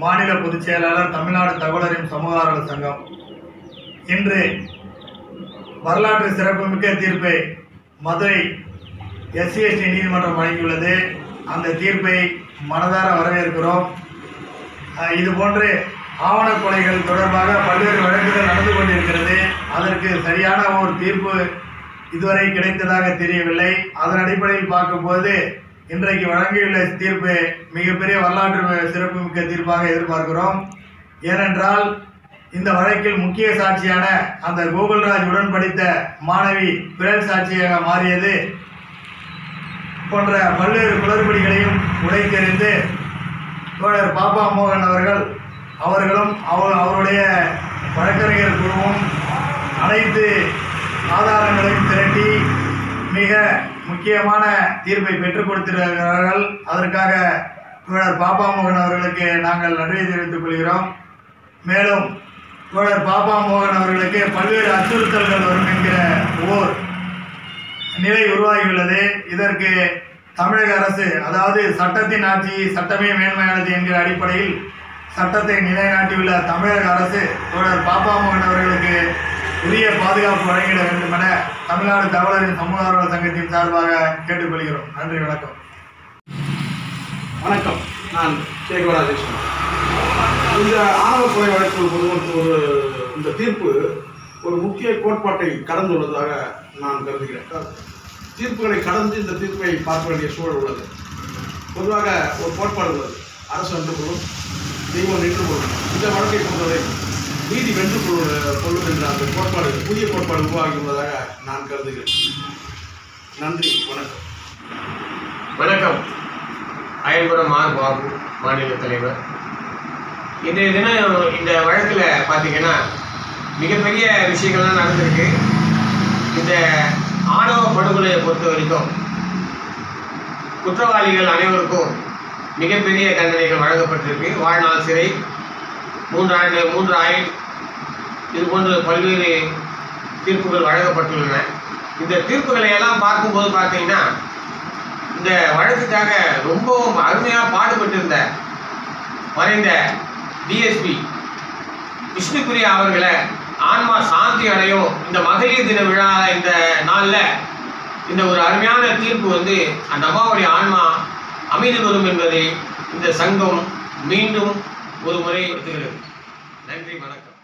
மாநில பொதுச் செயலாளர் தமிழ்நாடு தகவலறியும் சமூக ஆர்வலர் சங்கம் இன்று வரலாற்று சிறப்புமிக்க தீர்ப்பை மதுரை எஸ்சிஎஸ்டி நீதிமன்றம் வழங்கியுள்ளது அந்த தீர்ப்பை மனதார வரவேற்கிறோம் அஹ், இது போன்று ஆவண கொலைகள் தொடர்பாக பல்வேறு வழக்குகள் நடந்து கொண்டிருக்கிறது அதற்கு சரியான ஒரு தீர்ப்பு இதுவரை கிடைத்ததாக தெரியவில்லை அதன் அடிப்படையில் பார்க்கும்போது இன்றைக்கு வழங்கியுள்ள தீர்ப்பு மிகப்பெரிய வரலாற்று சிறப்புமிக்க தீர்ப்பாக எதிர்பார்க்கிறோம் ஏனென்றால் இந்த வழக்கில் முக்கிய சாட்சியான அந்த கோகுல்ராஜ் உடன் படித்த மாணவி பிறல் சாட்சியாக மாறியது போன்ற பல்வேறு குளறுபடிகளையும் உடைத்தெறிந்து தோழர் பாப்பா மோகன் அவர்கள் அவர்களும் அவர் அவருடைய வழக்கறிஞர் குழுவும் அனைத்து ஆதாரங்களையும் திரட்டி மிக முக்கியமான தீர்ப்பை பெற்றுக் கொடுத்திருக்கிறார்கள் அதற்காக தோழர் பாப்பா மோகன் அவர்களுக்கு நாங்கள் நன்றியை தெரிவித்துக் கொள்கிறோம் மேலும் தோழர் பாப்பா மோகன் அவர்களுக்கு பல்வேறு அச்சுறுத்தல்கள் வரும் என்கிற ஓர் நிலை உருவாகியுள்ளது இதற்கு தமிழக அரசு அதாவது சட்டத்தின் ஆட்சி சட்டமே மேன்மையானது என்கிற அடிப்படையில் சட்டத்தை நிலைநாட்டியுள்ள தமிழக அரசு தோழர் பாப்பா மோகன் அவர்களுக்கு உரிய பாதுகாப்பு வழங்கிட வேண்டும் என தமிழ்நாடு தகவலரின் சமூக ஆர்வலர் சங்கத்தின் சார்பாக கேட்டுக்கொள்கிறோம் நன்றி வணக்கம் வணக்கம் நான் சேகவராஜேஸ்வரன் இந்த ஆணவ கொலை வழக்கு பொதுமக்கள் ஒரு இந்த தீர்ப்பு ஒரு முக்கிய கோட்பாட்டை கடந்துள்ளதாக நான் கருதுகிறேன் க- தீர்ப்புகளை கடந்து இந்த தீர்ப்பை பார்க்க வேண்டிய சூழல் உள்ளது பொதுவாக ஒரு கோட்பாடு உள்ளது அரசு வென்று கொள்ளும் தெய்வம் நின்று கொள்ளும் இந்த வழக்கை பொறுத்தவரை நீதி வென்று கொள்ளும் கொள்ளும் என்ற அந்த கோட்பாடு புதிய கோட்பாடு உருவாகி உள்ளதாக நான் கருதுகிறேன் நன்றி வணக்கம் வணக்கம் அயல்புரம் ஆர் பாபு மாநில தலைவர் இன்றைய தினம் இந்த வழக்கில் பார்த்தீங்கன்னா மிகப்பெரிய விஷயங்கள்லாம் நடந்திருக்கு இந்த ஆணவ படுகொலையை பொறுத்த வரைக்கும் குற்றவாளிகள் அனைவருக்கும் மிகப்பெரிய தண்டனைகள் வழங்கப்பட்டிருக்கு வாழ்நாள் சிறை மூன்று ஆண்டு மூன்று ஆயுள் இது போன்ற பல்வேறு தீர்ப்புகள் வழங்கப்பட்டுள்ளன இந்த தீர்ப்புகளை எல்லாம் பார்க்கும்போது பார்த்தீங்கன்னா இந்த வழக்குக்காக ரொம்பவும் அருமையாக பாடுபட்டிருந்த மறைந்த டிஎஸ்பி விஷ்ணுபிரியா அவர்களை ஆன்மா சாந்தி அடையும் இந்த மகளிர் தின விழா இந்த நாளில் இந்த ஒரு அருமையான தீர்ப்பு வந்து அந்த அம்மாவுடைய ஆன்மா அமைதி வரும் என்பதை இந்த சங்கம் மீண்டும் ஒரு முறை எடுத்துகிறது நன்றி வணக்கம்